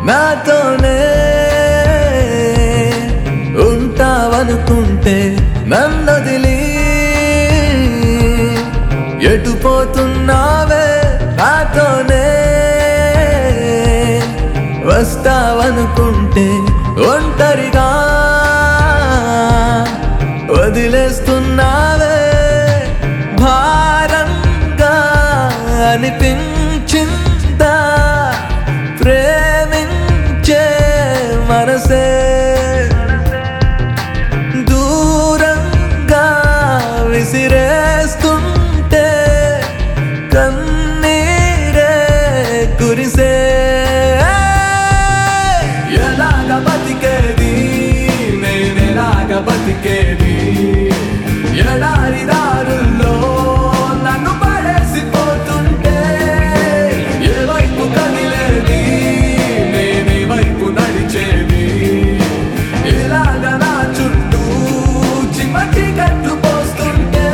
నాతోనే ఉంటావనుకుంటే నన్నదిలి ఎటు పోతున్నావే నాతోనే వస్తావనుకుంటే ఒంటరిగా వదిలేస్తున్నావే భారంగా అనిపించిందా ప్రేమించే మనసే దూరంగా విసిరేస్తుంటే కన్నీరే కురిసే ఎలాగ బతికేది నేనెలాగ బతికేది ఎడారి దారుల్లో నన్ను పడేసిపోతుంటే ఏ వైపు కదిలేది నేనే వైపు నడిచేది ఇలాగ నా చుట్టూ చిమ్మటి కట్టు పోస్తుంటే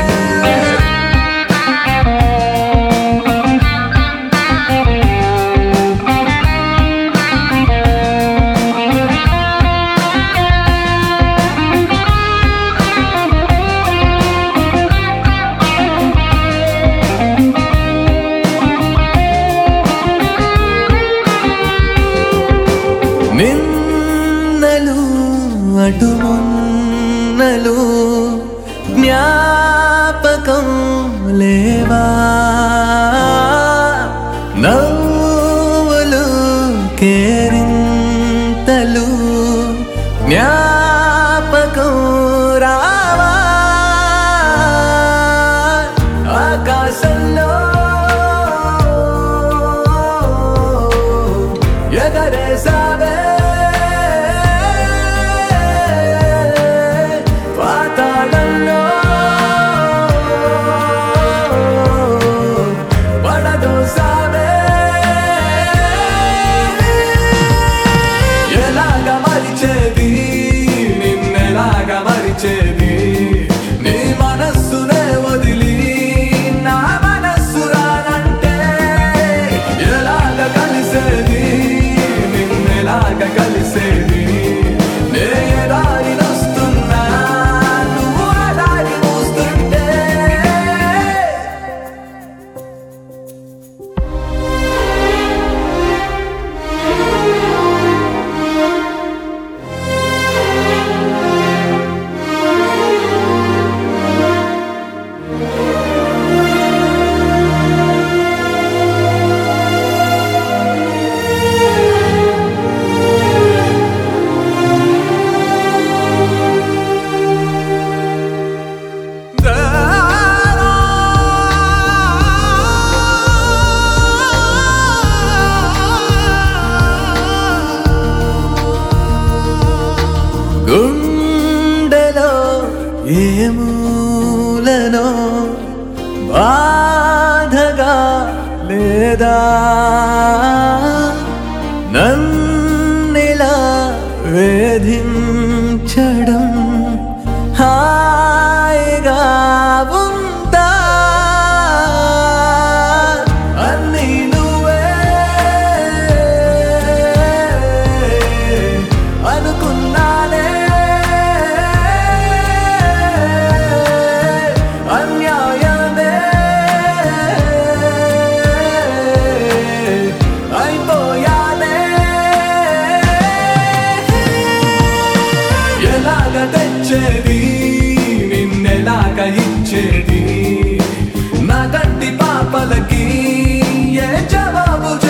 నిన్నలు అటుమున్నలు జ్ఞాపకం లేవా నవ్వులు కేరింతలు జ్ఞాపకం రావా ఆకాశంలో ఎగరేసావే పాతాళంలో పడదోసావే ఎలాగ మరిచేది నిన్నెలాగ మరిచేది నీ మనస్సునే వదిలి నా మనస్సు రానంటే ఎలాగ కలిసేది నిన్నెలాగ కలిసేది నే దారి వస్తున్నా నువ్వు ఆ దారి మూస్తుంటే గుండెలో ఏ మూలనో బాధగా లేదా నన్నిలా వేధించడం హాయిగా ఉందా అన్నీ నువ్వే అనుకున్నానే అన్యాయమే అయిపోయానే ఎలాగ తెచ్చేది నిన్నెలాగ ఇచ్చేది నా గట్టి పాపలకి ఏ జవాబు